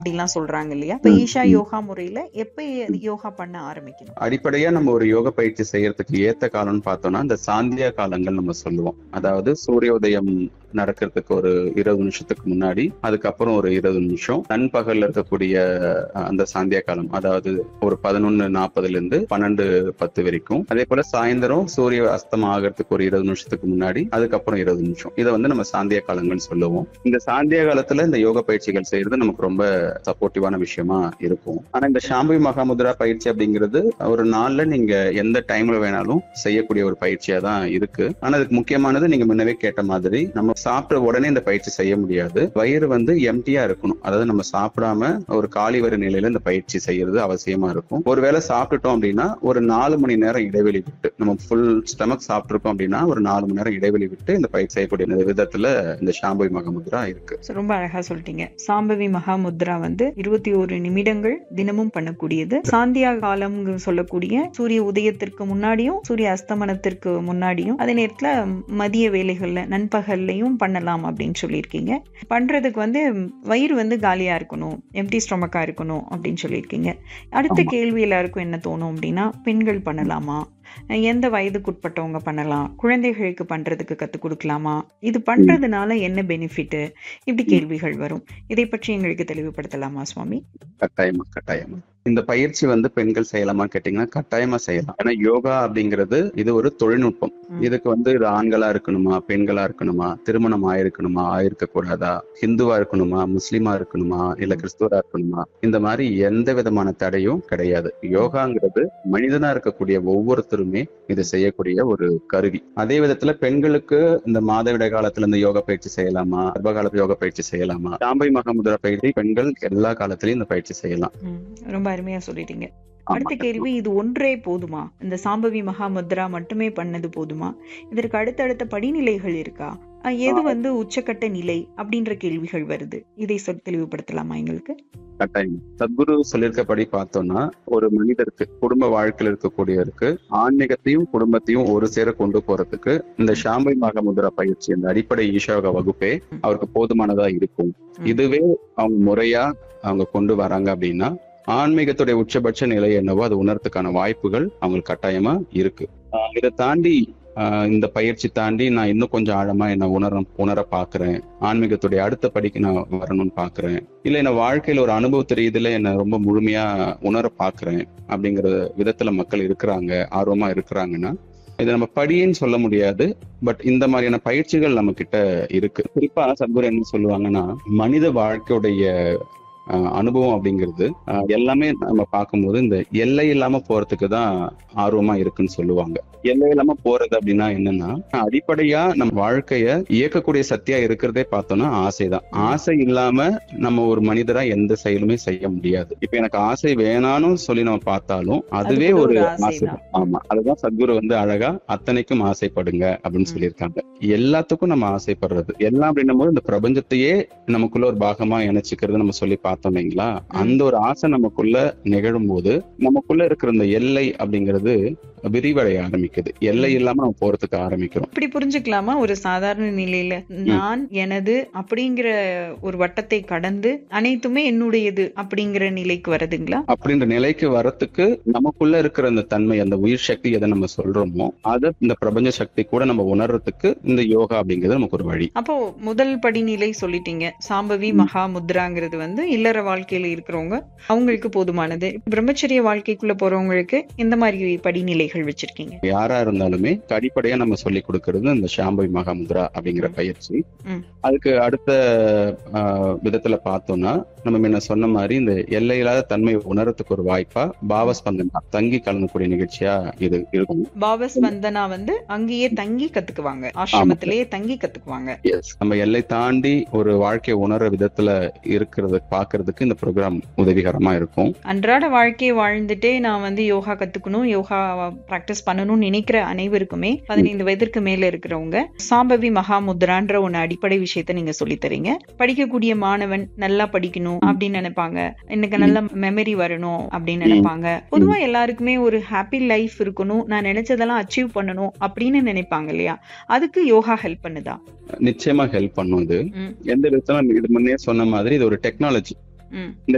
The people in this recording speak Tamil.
அப்படிலாம் சொல்றாங்க இல்லையா இப்ப ம், ஈஷா ம். யோகா முறையில எப்ப யோகா பண்ண ஆரம்பிக்கணும் அடிப்படையா நம்ம ஒரு யோக பயிற்சி செய்யறதுக்கு ஏத்த காலம்னு பார்த்தோம்னா இந்த சாந்தியா காலங்கள் நம்ம சொல்லுவோம் அதாவது சூரியோதயம் நடக்கிறதுக்கு ஒரு இருபது நிமிஷத்துக்கு முன்னாடி அதுக்கப்புறம் ஒரு இருபது நிமிஷம் நண்பகல்ல இருக்கக்கூடிய அஹ், அந்த சாந்தியா காலம் அதாவது ஒரு பதினொன்னு நாற்பதுல இருந்து பன்னெண்டு பத்து வரைக்கும் அதே போல சாயந்தரம் சூரிய அஸ்தமம் ஆகிறதுக்கு ஒரு இருபது நிமிஷத்துக்கு முன்னாடி அதுக்கப்புறம் இருபது நிமிஷம் இதை வந்து நம்ம சாந்தியா காலங்கள்னு சொல்லுவோம் இந்த சாந்தியா காலத்துல இந்த யோக பயிற்சிகள் செய்யறது நமக்கு ரொம்ப சப்போர்ட்டிவான விஷயமா இருக்கும் ஆனா இந்த ஷாம்பு மகாமுத்ரா பயிற்சி அப்படிங்கிறது ஒரு நாள்ல நீங்க எந்த டைம்ல வேணாலும் செய்யக்கூடிய ஒரு பயிற்சியா தான் இருக்கு ஆனா அதுக்கு முக்கியமானது நீங்க முன்னவே கேட்ட மாதிரி நம்ம சாப்பிட்ட உடனே இந்த பயிற்சி செய்ய முடியாது வயிறு வந்து எம்டியா இருக்கணும் அதாவது நம்ம சாப்பிடாம ஒரு காலி வரி நிலையில இந்த பயிற்சி செய்யறது அவசியமா இருக்கும் ஒருவேளை சாப்பிட்டுட்டோம் அப்படின்னா ஒரு நாலு மணி நேரம் இடைவெளி விட்டு நம்ம ஃபுல் ஸ்டமக் சாப்பிட்டுருக்கோம் அப்படின்னா ஒரு நாலு மணி நேரம் இடைவெளி விட்டு இந்த பயிற்சி செய்யக்கூடிய விதத்துல இந்த ஷாம்பு மகாமுத்ரா இருக்கு So, ரொம்ப அழகா சொல்லிட்டீங்க சாம்பவி மகாமுத்ரா வந்து இருபத்தி ஒரு நிமிடங்கள் தினமும் பண்ணக்கூடியது சாந்தியா காலம் சொல்லக்கூடிய சூரிய உதயத்திற்கு முன்னாடியும் சூரிய அஸ்தமனத்திற்கு முன்னாடியும் அதே நேரத்துல மதிய வேலைகள்ல நண்பகல்லையும் பண்ணலாம் அப்படின்னு சொல்லியிருக்கீங்க பண்றதுக்கு வந்து வயிறு வந்து காலியா இருக்கணும் எம்டி ஸ்டொமக்கா இருக்கணும் அப்படின்னு சொல்லியிருக்கீங்க அடுத்த ஆமா. கேள்வி எல்லாருக்கும் என்ன தோணும் அப்படின்னா பெண்கள் பண்ணலாமா எந்த வயதுக்குட்பட்டவங்க பண்ணலாம் குழந்தைகளுக்கு பண்றதுக்கு கத்துக் கொடுக்கலாமா இது பண்றதுனால என்ன பெனிஃபிட் இப்படி கேள்விகள் வரும் இதை பற்றி எங்களுக்கு தெளிவுபடுத்தலாமா சுவாமி கட்டாயமா கட்டாயமா இந்த பயிற்சி வந்து பெண்கள் செய்யலாமா கேட்டீங்கன்னா கட்டாயமா செய்யலாம் ஏன்னா யோகா அப்படிங்கிறது இது ஒரு தொழில்நுட்பம் ம். இதுக்கு வந்து இது ஆண்களா இருக்கணுமா பெண்களா இருக்கணுமா திருமணம் ஆயிருக்கணுமா ஆயிருக்க கூடாதா ஹிந்துவா இருக்கணுமா முஸ்லிமா இருக்கணுமா இல்ல கிறிஸ்துவரா இருக்கணுமா இந்த மாதிரி எந்த விதமான தடையும் கிடையாது யோகாங்கிறது மனிதனா இருக்கக்கூடிய ஒவ்வொருத்தருமே இது செய்யக்கூடிய ஒரு கருவி அதே விதத்துல பெண்களுக்கு இந்த மாதவிட காலத்துல இந்த யோகா பயிற்சி செய்யலாமா கர்ப்பகாலத்து யோகா பயிற்சி செய்யலாமா சாம்பை மகாமுத்ரா பயிற்சி பெண்கள் எல்லா காலத்திலயும் இந்த பயிற்சி செய்யலாம் ம், ரொம்ப அருமையா சொல்லிட்டீங்க ஆமா. அடுத்த கேள்வி இது ஒன்றே போதுமா இந்த சாம்பவி மகாமுத்ரா மட்டுமே பண்ணது போதுமா இதற்கு அடுத்தடுத்த படிநிலைகள் இருக்கா அஹ், எது வந்து உச்சக்கட்ட நிலை அப்படின்ற கேள்விகள் வருது இதை சொல் தெளிவுபடுத்தலாமா எங்களுக்கு கட்டாயம் சத்குரு சொல்லியிருக்கபடி பார்த்தோம்னா ஒரு மனிதருக்கு குடும்ப வாழ்க்கையில் இருக்கக்கூடியவருக்கு ஆன்மீகத்தையும் குடும்பத்தையும் ஒரு சேர கொண்டு போறதுக்கு இந்த ஷாம்பை மகாமுத்ரா பயிற்சி இந்த அடிப்படை ஈஷாக வகுப்பே அவருக்கு போதுமானதா இருக்கும் ம். இதுவே அவங்க முறையா அவங்க கொண்டு வராங்க அப்படின்னா ஆன்மீகத்துடைய உச்சபட்ச நிலை என்னவோ அது உணர்றதுக்கான வாய்ப்புகள் அவங்களுக்கு கட்டாயமா இருக்கு ஆஹ் இதை தாண்டி ஆஹ் இந்த பயிற்சி தாண்டி நான் இன்னும் கொஞ்சம் ஆழமா என்ன உணர உணர பாக்குறேன் ஆன்மீகத்துடைய அடுத்த படிக்கு நான் வரணும்னு பாக்குறேன் இல்ல என்ன வாழ்க்கையில ஒரு அனுபவ ரீதியில என்ன ரொம்ப முழுமையா உணர பாக்குறேன் அப்படிங்கிற விதத்துல மக்கள் இருக்கிறாங்க ஆர்வமா இருக்கிறாங்கன்னா இதை நம்ம படின்னு சொல்ல முடியாது பட் இந்த மாதிரியான பயிற்சிகள் நம்ம கிட்ட இருக்கு குறிப்பா சத்குரு என்ன சொல்லுவாங்கன்னா மனித வாழ்க்கையுடைய ஆஹ், அனுபவம் அப்படிங்கிறது ஆஹ், எல்லாமே நம்ம பார்க்கும்போது இந்த எல்லை இல்லாம போறதுக்கு தான் ஆர்வமா இருக்குன்னு சொல்லுவாங்க எல்லை இல்லாம போறது அப்படின்னா என்னன்னா அடிப்படையா நம்ம வாழ்க்கைய இயக்கக்கூடிய சக்தியா இருக்கிறதே பார்த்தோம்னா ஆசைதான் ஆசை இல்லாம நம்ம ஒரு மனிதரா எந்த செயலுமே செய்ய முடியாது இப்ப எனக்கு ஆசை வேணாம்னு சொல்லி நம்ம பார்த்தாலும் அதுவே கூட ஒரு ஒரு ஆசை ஆசைதான். ஆமா அதுதான் சத்குரு வந்து அழகா அத்தனைக்கும் ஆசைப்படுங்க அப்படின்னு ம். சொல்லியிருக்காங்க எல்லாத்துக்கும் நம்ம ஆசைப்படுறது எல்லாம் அப்படின்னும் போது இந்த பிரபஞ்சத்தையே நமக்குள்ள ஒரு பாகமா இணைச்சிக்கிறது நம்ம சொல்லி பார்த்தோம் இல்லைங்களா அந்த ஒரு ஆசை நமக்குள்ள நிகழும் போது நமக்குள்ள இருக்கிற இந்த எல்லை அப்படிங்கிறது விரிவடைய ஆரம்பிக்குது எல்லை இல்லாம நம்ம போறதுக்கு ஆரம்பிக்கிறோம் இப்படி புரிஞ்சுக்கலாமா ஒரு சாதாரண நிலையில நான் எனது அப்படிங்கிற ஒரு வட்டத்தை கடந்து அனைத்துமே என்னுடையது அப்படிங்கிற நிலைக்கு வருதுங்களா அப்படின்ற நிலைக்கு வரத்துக்கு நமக்குள்ள இருக்கிற அந்த தன்மை அந்த உயிர் சக்தி எதை நம்ம சொல்றோமோ அதை இந்த பிரபஞ்ச சக்தி கூட நம்ம உணர்றதுக்கு இந்த யோகா அப்படிங்கிறது நமக்கு ஒரு வழி அப்போ முதல் படிநிலை சொல்லிட்டீங்க சாம்பவி மகா முத்ராங்கிறது வந்து இல்லற வாழ்க்கையில இருக்கிறவங்க அவங்களுக்கு போதுமானது பிரம்மச்சரிய வாழ்க்கைக்குள்ள போறவங்களுக்கு எந்த மாதிரி படிநிலைகள் வச்சிருக்கீங்க யாரா இருந்தாலுமே அடிப்படையா நம்ம சொல்லி கொடுக்கிறது இந்த ஷாம்பை மகாமுத்ரா அப்படிங்கிற பயிற்சி ம். அதுக்கு அடுத்த ஆஹ், விதத்துல பார்த்தோம்னா நம்ம முன்ன சொன்ன மாதிரி இந்த எல்லையில்லாத தன்மை உணரத்துக்கு ஒரு வாய்ப்பா பாவஸ்பந்தனா தங்கி கலந்தக்கூடிய நிகழ்ச்சியா இது இருக்கும் பாவஸ் வந்தனா வந்து அங்கேயே தங்கி கத்துக்குவாங்க ஆசிரமத்திலேயே தங்கி கத்துக்குவாங்க எஸ் நம்ம எல்லை தாண்டி ஒரு வாழ்க்கையை உணர விதத்துல இருக்கிறத பாக்குறதுக்கு இந்த ப்ரோக்ராம் உதவிகரமா இருக்கும் அன்றாட வாழ்க்கையை வாழ்ந்துட்டே நான் வந்து யோகா கத்துக்கணும் யோகா பிராக்டிஸ் பண்ணணும்னு நினைக்கிற அனைவருக்குமே பதினைந்து வயதிற்கு மேல இருக்கிறவங்க சாம்பவி மகாமுத்ரான்ற ஒன்னு அடிப்படை விஷயத்த நீங்க சொல்லித் தரீங்க படிக்கக்கூடிய மாணவன் நல்லா படிக்கணும் அப்படின்னு நினைப்பாங்க எனக்கு நல்ல மெமரி வரணும் அப்படின்னு நினைப்பாங்க பொதுவா எல்லாருக்குமே ஒரு ஹாப்பி லைஃப் இருக்கணும் நான் நினைச்சதெல்லாம் அச்சீவ் பண்ணணும் அப்படின்னு நினைப்பாங்க இல்லையா அதுக்கு யோகா ஹெல்ப் பண்ணுதா நிச்சயமா ஹெல்ப் பண்ணும் இது ம். எந்த விதத்துல இது முன்னே சொன்ன மாதிரி இது ஒரு டெக்னாலஜி ம். இந்த